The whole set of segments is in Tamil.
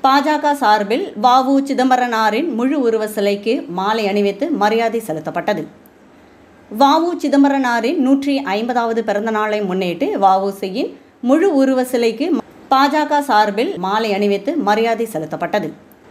பாஜக சார்பில் வஉ சிதம்பரனாரின் முழு உருவ சிலைக்கு மாலை அணிவித்து மரியாதை செலுத்தப்பட்டது வஉ சிதம்பரனாரின் நூற்றி ஐம்பதாவது பிறந்த நாளை முன்னிட்டு வஉசியின் முழு உருவ சிலைக்கு பாஜக சார்பில் மாலை அணிவித்து மரியாதை செலுத்தப்பட்டது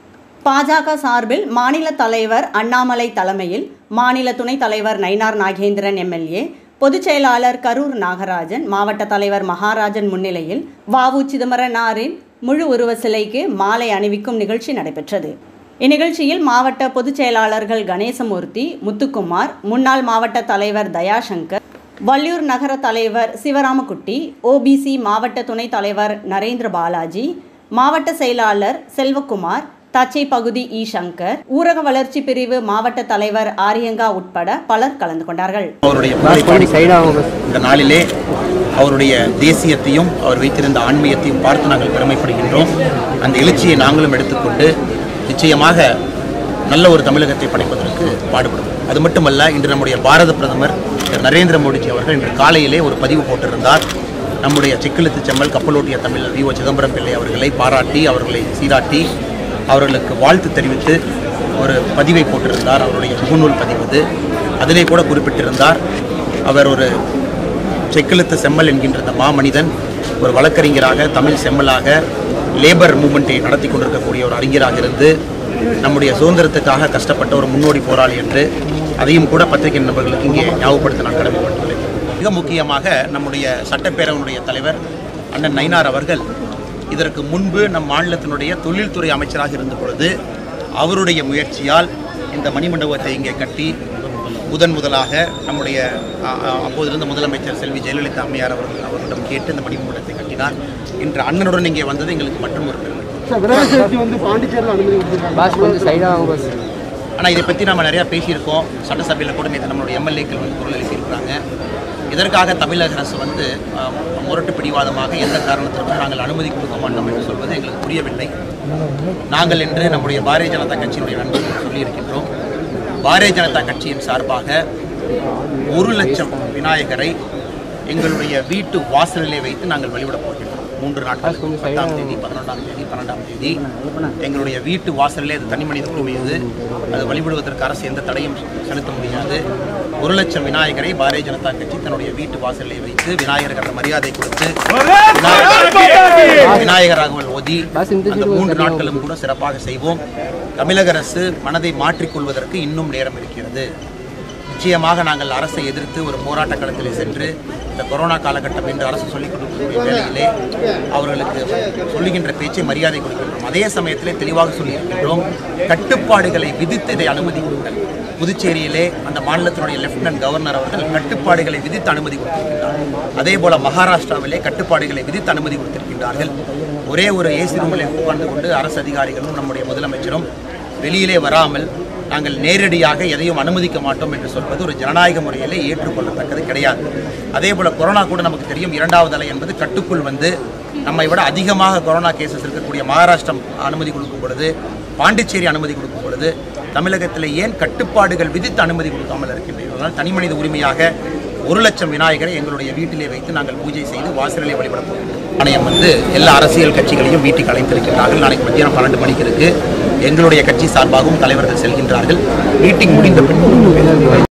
பாஜக சார்பில் மாநில தலைவர் அண்ணாமலை தலைமையில் மாநில துணைத் தலைவர் நயினார் நாகேந்திரன் எம்எல்ஏ பொதுச் செயலாளர் கரூர் நாகராஜன் மாவட்ட தலைவர் மகாராஜன் முன்னிலையில் வஉ சிதம்பரனாரின் முழு உருவ சிலைக்கு மாலை அணிவிக்கும் நிகழ்ச்சி நடைபெற்றது இந்நிகழ்ச்சியில் மாவட்ட பொதுச் செயலாளர்கள் கணேசமூர்த்தி முத்துக்குமார் முன்னாள் மாவட்ட தலைவர் தயாசங்கர் வள்ளியூர் நகர தலைவர் சிவராமகுட்டி ஓபிசி மாவட்ட துணைத் தலைவர் நரேந்திர பாலாஜி மாவட்ட செயலாளர் செல்வகுமார் தச்சை பகுதி இ சங்கர் ஊரக வளர்ச்சி பிரிவு மாவட்ட தலைவர் ஆரியங்கா உட்பட பலர் கலந்து கொண்டார்கள் அவருடைய புகழை பாடி இந்த நாளிலே அவருடைய தேசியத்தையும் அவர் வைத்திருந்த ஆன்மீகத்தையும் பார்த்து நாங்கள் பெருமைப்படுகின்றோம் அந்த எழுச்சியை நாங்களும் எடுத்துக்கொண்டு நிச்சயமாக நல்ல ஒரு தமிழகத்தை படைப்பதற்கு பாடுபடும் அது மட்டுமல்ல இன்று நம்முடைய பாரத பிரதமர் திரு நரேந்திர மோடிஜி அவர்கள் இன்று காலையிலே ஒரு பதிவு போட்டிருந்தார் நம்முடைய செக்கிழுத்து செம்மல் கப்பலோட்டிய தமிழர் வி ஓ சிதம்பரம் பிள்ளை அவர்களை பாராட்டி அவர்களை சீராட்டி அவர்களுக்கு வாழ்த்து தெரிவித்து ஒரு பதிவை போட்டிருந்தார் அவருடைய முகநூல் பதிவு அதிலே கூட குறிப்பிட்டிருந்தார் அவர் ஒரு செக்கிழுத்து செம்மல் என்கின்ற இந்த மாமனிதன் ஒரு வழக்கறிஞராக தமிழ் செம்மலாக லேபர் மூமெண்ட்டை நடத்தி கொண்டிருக்கக்கூடிய ஒரு அறிஞராக இருந்து நம்முடைய சுதந்திரத்துக்காக கஷ்டப்பட்ட ஒரு முன்னோடி போராளி என்று அதையும் கூட பத்திரிகை நண்பர்களுக்கு இங்கே ஞாபகப்படுத்த நான் கடமைப்பட்டுள்ளேன் மிக முக்கியமாக நம்முடைய சட்டப்பேரவனுடைய தலைவர் அண்ணன் நயினார் அவர்கள் இதற்கு முன்பு நம் மாநிலத்தினுடைய தொழில்துறை அமைச்சராக இருந்த பொழுது அவருடைய முயற்சியால் இந்த மணிமண்டபத்தை இங்கே கட்டி முதன் முதலாக நம்முடைய அ, அ, அப்போதிருந்த முதலமைச்சர் செல்வி ஜெயலலிதா அம்மையார் அவர்கள் அவர்களிடம் கேட்டு இந்த மணிமண்டபத்தை கட்டினார் இன்று அண்ணனுடன் இங்கே வந்தது எங்களுக்கு மற்றும் ஒரு பெருமை சார் விநாயகர் சதுர்த்தி வந்து பாண்டிச்சேரியில் அனுமதி கொடுத்துருக்காங்க பாஸ் கொஞ்சம் சைடாக வாங்க பாஸ் ஆனால் இதை பற்றி நம்ம நிறையா பேசியிருக்கோம் சட்டசபையில் கூட நேற்று நம்மளுடைய எம்எல்ஏக்கள் வந்து குரல் எழுப்பியிருக்கிறாங்க இதற்காக தமிழக அரசு வந்து அஹ், முரட்டு பிடிவாதமாக எந்த காரணத்திற்கும் நாங்கள் அனுமதி கொடுக்க மாட்டோம் என்று சொல்வது எங்களுக்கு புரியவில்லை நாங்கள் என்று நம்முடைய பாரதிய ஜனதா கட்சியினுடைய நண்பர்கள் சொல்லியிருக்கின்றோம் பாரதிய ஜனதா கட்சியின் சார்பாக ஒரு லட்சம் விநாயகரை எங்களுடைய வீட்டு வாசலிலே வைத்து நாங்கள் வழிபடப் போகின்றோம் மூன்று நாட்கள் பத்தாம் தேதி பதினொன்றாம் தேதி பன்னெண்டாம் தேதி எங்களுடைய வீட்டு வாசலிலே அது தனி மனித உரிமை அது அது வழிபடுவதற்கு அரசு எந்த தடையும் செலுத்த முடியாது ஒரு லட்சம் விநாயகரை பாரதிய ஜனதா கட்சி தன்னுடைய வீட்டு வாசலிலே வைத்து விநாயகருக்கு அந்த மரியாதை கொடுத்து விநாயகர் விநாயகர் ராகவல் ஓதி அந்த மூன்று நாட்களும் கூட சிறப்பாக செய்வோம் தமிழக அரசு மனதை மாற்றிக்கொள்வதற்கு இன்னும் நேரம் இருக்கிறது நிச்சயமாக நாங்கள் அரசை எதிர்த்து ஒரு போராட்ட களத்திலே சென்று இந்த கொரோனா காலகட்டம் என்று அரசு சொல்லிக் கொடுக்கக்கூடிய வேளையிலே அவர்களுக்கு சொல்லுகின்ற பேச்சை மரியாதை கொடுக்கின்றோம் அதே சமயத்திலே தெளிவாக சொல்லியிருக்கின்றோம் கட்டுப்பாடுகளை விதித்து இதை அனுமதி கொடுங்கள் புதுச்சேரியிலே அந்த மாநிலத்தினுடைய லெப்டினன்ட் கவர்னர் அவர்கள் கட்டுப்பாடுகளை விதித்து அனுமதி கொடுத்திருக்கின்றார் அதே போல மகாராஷ்டிராவிலே கட்டுப்பாடுகளை விதித்து அனுமதி கொடுத்திருக்கின்றார்கள் ஒரே ஒரு ஏசி ரூமில் உட்கார்ந்து கொண்டு அரசு அதிகாரிகளும் நம்முடைய முதலமைச்சரும் வெளியிலே வராமல் நாங்கள் நேரடியாக எதையும் அனுமதிக்க மாட்டோம் என்று சொல்வது ஒரு ஜனநாயக முறையிலே ஏற்றுக்கொள்ளத்தக்கது கிடையாது அதே போல கொரோனா கூட நமக்கு தெரியும் இரண்டாவது அலை என்பது கட்டுக்குள் வந்து நம்மை விட அதிகமாக கொரோனா கேசஸ் இருக்கக்கூடிய மகாராஷ்டிரம் அனுமதி கொடுக்கும் பொழுது பாண்டிச்சேரி அனுமதி கொடுக்கும் பொழுது தமிழகத்தில் ஏன் கட்டுப்பாடுகள் விதித்து அனுமதி கொடுக்காமல் இருக்கின்றன அதனால் தனிமனித உரிமையாக ஒரு லட்சம் விநாயகரை எங்களுடைய வீட்டிலே வைத்து நாங்கள் பூஜை செய்து வாசலிலே வழிபட போகிறோம் ஆணையம் வந்து எல்லா அரசியல் கட்சிகளையும் வீட்டுக்கு அழைத்திருக்கிறார்கள் நாளைக்கு மத்தியானம் பன்னெண்டு மணிக்கு இருக்கு எங்களுடைய கட்சி சார்பாகவும் தலைவர்கள் செல்கின்றார்கள் மீட்டிங் முடிந்த பின்